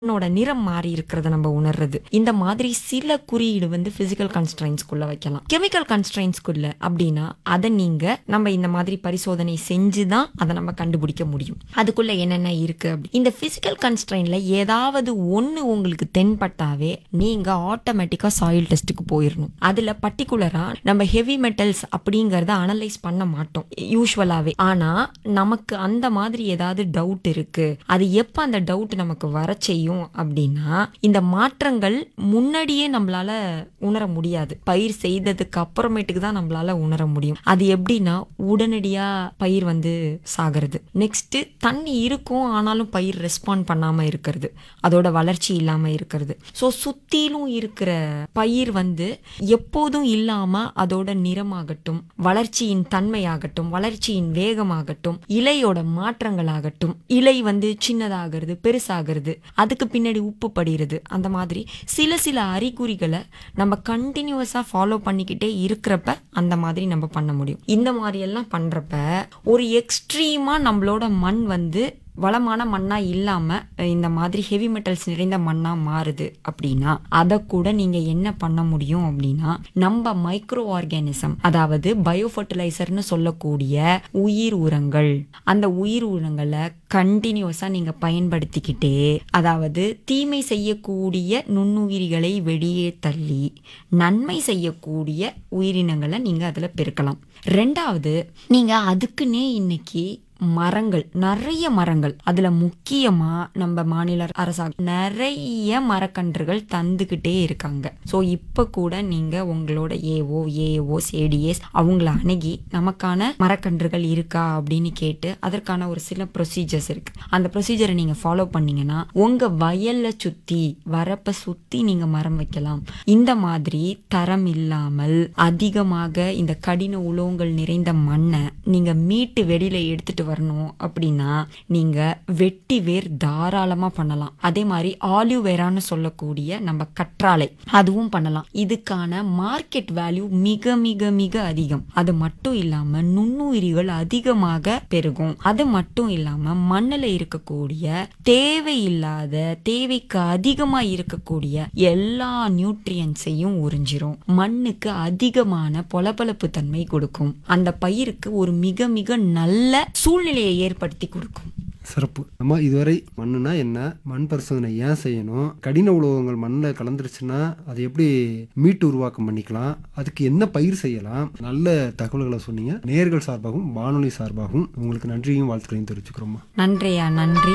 மண்ணோட நிறம் மாறி இருக்கிறத நம்ம உணர்றது இந்த மாதிரி சில குறியீடு வந்து பிசிக்கல் கன்ஸ்ட்ரைன்ஸ்குள்ள வைக்கலாம் கெமிக்கல் கன்ஸ்ட்ரைன்ஸ்குள்ள அப்படின்னா அதை நீங்க நம்ம இந்த மாதிரி பரிசோதனை செஞ்சு தான் அதை நம்ம கண்டுபிடிக்க முடியும் அதுக்குள்ள என்னென்ன இருக்கு அப்படி இந்த பிசிக்கல் கன்ஸ்ட்ரைன்ல ஏதாவது ஒண்ணு உங்களுக்கு தென்பட்டாவே நீங்க ஆட்டோமேட்டிக்கா சாயில் டெஸ்ட்டுக்கு போயிடணும் அதுல பர்டிகுலரா நம்ம ஹெவி மெட்டல்ஸ் அப்படிங்கறத அனலைஸ் பண்ண மாட்டோம் யூஸ்வலாவே ஆனா நமக்கு அந்த மாதிரி ஏதாவது டவுட் இருக்கு அது எப்ப அந்த டவுட் நமக்கு வர செய்யும் அப்படின்னா இந்த மாற்றங்கள் முன்னாடியே நம்மளால உணர முடியாது பயிர் செய்ததுக்கு அப்புறமேட்டுக்கு தான் நம்மளால உணர முடியும் அது எப்படின்னா உடனடியா பயிர் வந்து சாகிறது நெக்ஸ்ட் தண்ணி இருக்கும் ஆனாலும் பயிர் ரெஸ்பாண்ட் பண்ணாம இருக்கிறது அதோட வளர்ச்சி இல்லாம இருக்கிறது ஸோ சுத்திலும் இருக்கிற பயிர் வந்து எப்போதும் இல்லாம அதோட நிறமாகட்டும் வளர்ச்சியின் தன்மையாகட்டும் வளர்ச்சியின் வேகமாகட்டும் இலையோட மாற்றங்களாகட்டும் இலை வந்து சின்னதாகிறது பெருசாகிறது அதுக்கு பின்னாடி உப்பு படிகிறது அந்த மாதிரி சில சில அறிகுறிகளை நம்ம கண்டினியூஸா ஃபாலோ பண்ணிக்கிட்டே இருக்கிறப்ப அந்த மாதிரி நம்ம பண்ண முடியும் இந்த மாதிரி எல்லாம் பண்றப்ப ஒரு எக்ஸ்ட்ரீமா நம்மளோட மண் வந்து வளமான மண்ணா இல்லாம அஹ், இந்த மாதிரி ஹெவி மெட்டல்ஸ் நிறைந்த மண்ணா மாறுது அப்படின்னா அதை கூட நீங்க என்ன பண்ண முடியும் அப்படின்னா நம்ம மைக்ரோ ஆர்கானிசம் அதாவது பயோ ஃபர்டிலைசர்னு சொல்லக்கூடிய உயிர் உரங்கள் அந்த உயிர் உரங்களை கண்டினியூஸா நீங்க பயன்படுத்திக்கிட்டே அதாவது தீமை செய்யக்கூடிய நுண்ணுயிரிகளை வெளியே தள்ளி நன்மை செய்யக்கூடிய உயிரினங்களை நீங்க அதுல பெருக்கலாம் ரெண்டாவது நீங்க அதுக்குன்னே இன்னைக்கு மரங்கள் நிறைய மரங்கள் அதுல முக்கியமா நம்ம மாநில அரசாங்கம் நிறைய மரக்கன்றுகள் தந்துகிட்டே இருக்காங்க ஸோ இப்ப கூட நீங்க உங்களோட ஏஓ ஏஓ ஏடிஎஸ் அவங்கள அணுகி நமக்கான மரக்கன்றுகள் இருக்கா அப்படின்னு கேட்டு அதற்கான ஒரு சில ப்ரொசீஜர்ஸ் இருக்கு அந்த ப்ரொசீஜரை நீங்க ஃபாலோ பண்ணீங்கன்னா உங்க வயல்ல சுத்தி வரப்ப சுத்தி நீங்க மரம் வைக்கலாம் இந்த மாதிரி தரம் இல்லாமல் அதிகமாக இந்த கடின உலோகங்கள் நிறைந்த மண்ணை நீங்க மீட்டு வெளியில எடுத்துட்டு வரணும் அப்படின்னா நீங்க வெட்டி வேர் தாராளமா பண்ணலாம் அதே மாதிரி ஆலிவ் வேரான்னு சொல்லக்கூடிய நம்ம கற்றாழை அதுவும் பண்ணலாம் இதுக்கான மார்க்கெட் வேல்யூ மிக மிக மிக அதிகம் அது மட்டும் இல்லாம நுண்ணுயிரிகள் அதிகமாக பெருகும் அது மட்டும் இல்லாம மண்ணுல இருக்கக்கூடிய தேவையில்லாத தேவைக்கு அதிகமா இருக்கக்கூடிய எல்லா நியூட்ரியன்ஸையும் உறிஞ்சிரும் மண்ணுக்கு அதிகமான பொலபொலப்பு தன்மை கொடுக்கும் அந்த பயிருக்கு ஒரு மிக மிக நல்ல சூழ்நிலையை ஏற்படுத்தி கொடுக்கும் சிறப்பு நம்ம இதுவரை மண்ணுனா என்ன மண் பரிசோதனை ஏன் செய்யணும் கடின உலோகங்கள் மண்ணில் கலந்துருச்சுன்னா அதை எப்படி மீட்டு உருவாக்கம் பண்ணிக்கலாம் அதுக்கு என்ன பயிர் செய்யலாம் நல்ல தகவல்களை சொன்னீங்க நேர்கள் சார்பாகவும் வானொலி சார்பாகவும் உங்களுக்கு நன்றியும் வாழ்த்துக்களையும் தெரிவிச்சுக்கிறோம்மா நன்றியா நன்றி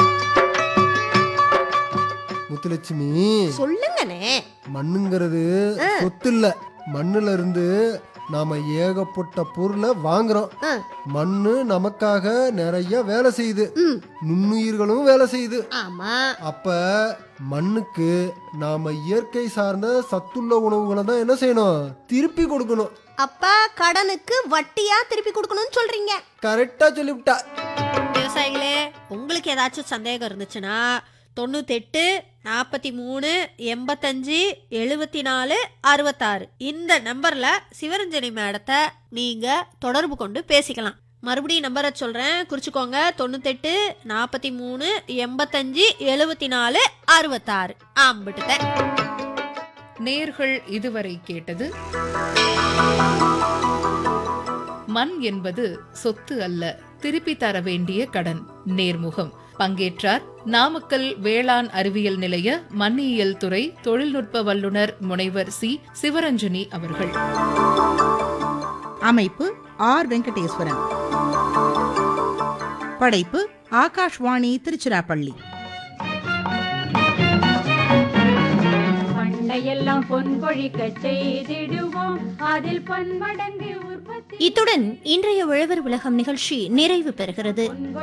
முத்துலட்சுமி சொல்லுங்கண்ணே மண்ணுங்கிறது சொத்து இல்ல மண்ணுல இருந்து நாம ஏகப்பட்ட பொருளை வாங்குறோம் ஆ. மண்ணு நமக்காக நிறைய வேலை செய்யுது ம் நுண்ணுயிர்களும் வேலை செய்யுது ஆமா அப்ப மண்ணுக்கு நாம இயற்கை சார்ந்த சத்துள்ள உணவுகளை தான் என்ன செய்யணும் திருப்பி கொடுக்கணும் அப்ப கடனுக்கு வட்டியா திருப்பி கொடுக்கணும்னு சொல்றீங்க கரெக்டா சொல்லிவிட்டா விவசாயிகளே உங்களுக்கு ஏதாச்சும் சந்தேகம் இருந்துச்சுன்னா தொண்ணூத்தெட்டு நாற்பத்தி மூணு எண்பத்தஞ்சு எழுபத்தி நாலு அறுபத்தாறு இந்த நம்பர்ல சிவரஞ்சனி மேடத்தை நீங்க தொடர்பு கொண்டு பேசிக்கலாம் மறுபடியும் நம்பரை சொல்றேன் குறிச்சுக்கோங்க தொண்ணூத்தெட்டு நாற்பத்தி மூணு எண்பத்தஞ்சு எழுபத்தி நாலு அறுபத்தாறு ஆம்பிட்டுட்டேன் நேர்கள் இதுவரை கேட்டது மண் என்பது சொத்து அல்ல திருப்பி தர வேண்டிய கடன் நேர்முகம் பங்கேற்றார் நாமக்கல் வேளாண் அறிவியல் நிலைய மண்ணியல் துறை தொழில்நுட்ப வல்லுநர் முனைவர் சி சிவரஞ்சனி அவர்கள் அமைப்பு ஆர் வெங்கடேஸ்வரன் படைப்பு ஆகாஷ்வாணி திருச்சிராப்பள்ளி பண்டையெல்லாம் பொன் கொழிக்க செய்திடுவோம் அதில் பன்மடங்கு உற்பத்தி இத்துடன் இன்றைய உழவர் உலகம் நிகழ்ச்சி நிறைவு பெறுகிறது பொன்